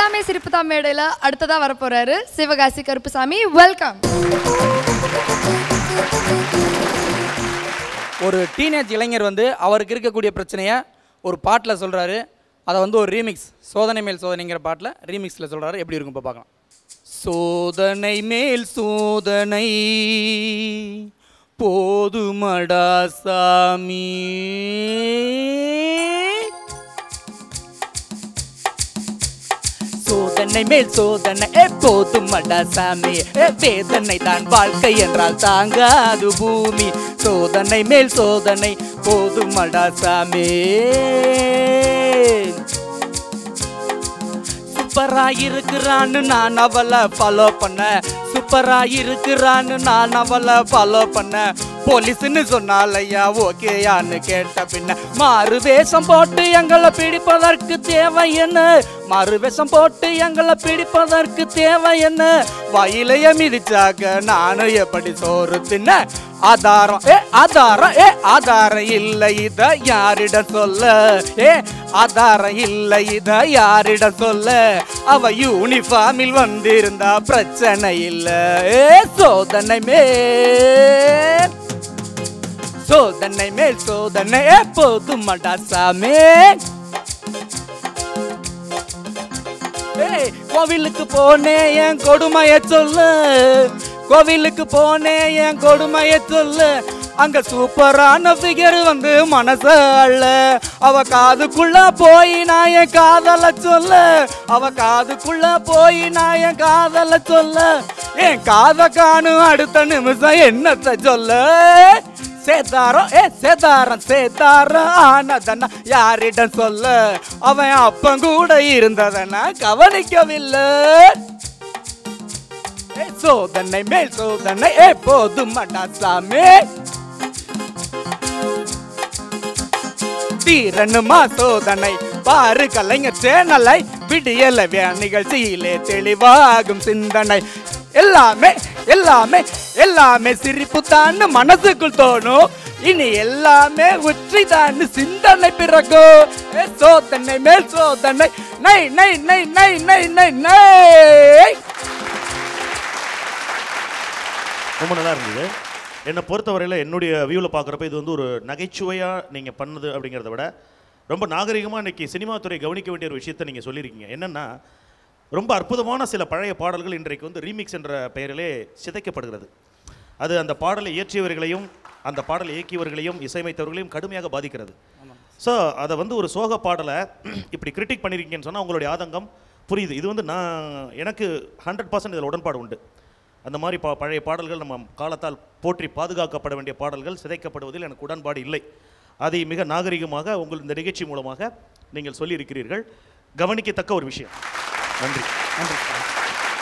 எல்லாமே சிரிப்பு தான் மேடையில் அடுத்ததாக வரப்போறாரு சிவகாசி கருப்புசாமி வெல்கம் ஒரு டீனேஜ் இளைஞர் வந்து அவருக்கு இருக்கக்கூடிய பிரச்சனையை ஒரு பாட்டில் சொல்கிறாரு அதை வந்து ஒரு ரீமிக்ஸ் சோதனை மேல் சோதனைங்கிற பாட்டில் ரீமிக்ஸில் சொல்கிறாரு எப்படி இருக்கும் இப்போ பார்க்கலாம் சோதனை மேல் சோதனை போதுமடா சாமி சோதனை மேல் சோதனை எப்போதும் மடா சாமி ஏ, வேதனை தான் வாழ்க்கை என்றால் தாங்காது பூமி சோதனை மேல் சோதனை போதும் மடா சாமி சூப்பரா இருக்கிறான்னு நான் அவளை ஃபாலோ பண்ண சூப்பரா இருக்கிறான்னு நான் அவளை ஃபாலோ பண்ண போலீஸ்னு சொன்னாலையா ஓகேயான்னு கேட்ட பின்ன மாறு வேஷம் போட்டு எங்களை பிடிப்பதற்கு தேவை என்ன மாறு வேஷம் போட்டு எங்களை பிடிப்பதற்கு தேவை என்ன வயலைய மிதிச்சாக்க நானும் எப்படி சோறு தின்ன ஆதாரம் ஏ ஆதாரம் ஏ ஆதாரம் இல்லை இத யாரிடம் சொல்ல ஏ ஆதாரம் இல்லை இத யாரிடம் சொல்ல அவ யூனிஃபார்மில் வந்திருந்தா பிரச்சனை இல்ல ஏ சோதனை மேல் சோதனை மேல் சோதனை எப்போதும் மடா சாமி ஏய், கோவிலுக்கு போனேன் என் கொடுமைய சொல்லு கோவிலுக்கு போனேன் என் கொடுமைய சொல்லு அங்க சூப்பரான ஃபிகர் வந்து மனச அள்ள அவ காதுக்குள்ள போய் நான் என் காதல சொல்ல அவ காதுக்குள்ள போய் நான் என் காதல சொல்ல என் காத காணும் அடுத்த நிமிஷம் என்னத்த சொல்ல சேதாரம் ஏ சேதாரம் சேதாரம் ஆனதனா யாரிடம் சொல்ல அவன் அப்பன் கூட இருந்ததனா கவனிக்கவில்லை ஏ, சோதனை மேல் சோதனை ஏ போதும் மடா சாமி தீரனுமா சோதனை பாரு கலைஞர் சேனலை விடியல நிகழ்ச்சியிலே தெளிவாகும் சிந்தனை எல்லாமே எல்லாமே எல்லாமே சிரிப்பு தான் மனசுக்குள் தோணும் இனி எல்லாமே உற்றி தான் சிந்தனை பிறகும் ஏ, சோதனை மேல் சோதனை நை நை நை நை நை நை நை ரொம்ப நல்லா இருந்தது என்னை பொறுத்தவரையில் என்னுடைய வியூவில் பார்க்குறப்ப இது வந்து ஒரு நகைச்சுவையாக நீங்கள் பண்ணது அப்படிங்கிறத விட ரொம்ப நாகரிகமாக இன்னைக்கு சினிமா துறை கவனிக்க வேண்டிய ஒரு விஷயத்தை நீங்கள் சொல்லியிருக்கீங்க என்னென்னா ரொம்ப அற்புதமான சில பழைய பாடல்கள் இன்றைக்கு வந்து ரீமிக்ஸ் என்ற பெயரிலே சிதைக்கப்படுகிறது அது அந்த பாடலை இயற்றியவர்களையும் அந்த பாடலை இயக்கியவர்களையும் இசையமைத்தவர்களையும் கடுமையாக பாதிக்கிறது ஸோ அதை வந்து ஒரு சோக பாடலை இப்படி கிரிட்டிக் பண்ணியிருக்கீங்கன்னு சொன்னால் உங்களுடைய ஆதங்கம் புரியுது இது வந்து நான் எனக்கு ஹண்ட்ரட் பர்சன்ட் இதில் உடன்பாடு உண்டு அந்த மாதிரி பா பழைய பாடல்கள் நம்ம காலத்தால் போற்றி பாதுகாக்கப்பட வேண்டிய பாடல்கள் சிதைக்கப்படுவதில் எனக்கு உடன்பாடு இல்லை அதை மிக நாகரிகமாக உங்கள் இந்த நிகழ்ச்சி மூலமாக நீங்கள் சொல்லியிருக்கிறீர்கள் கவனிக்கத்தக்க ஒரு விஷயம் நன்றி நன்றி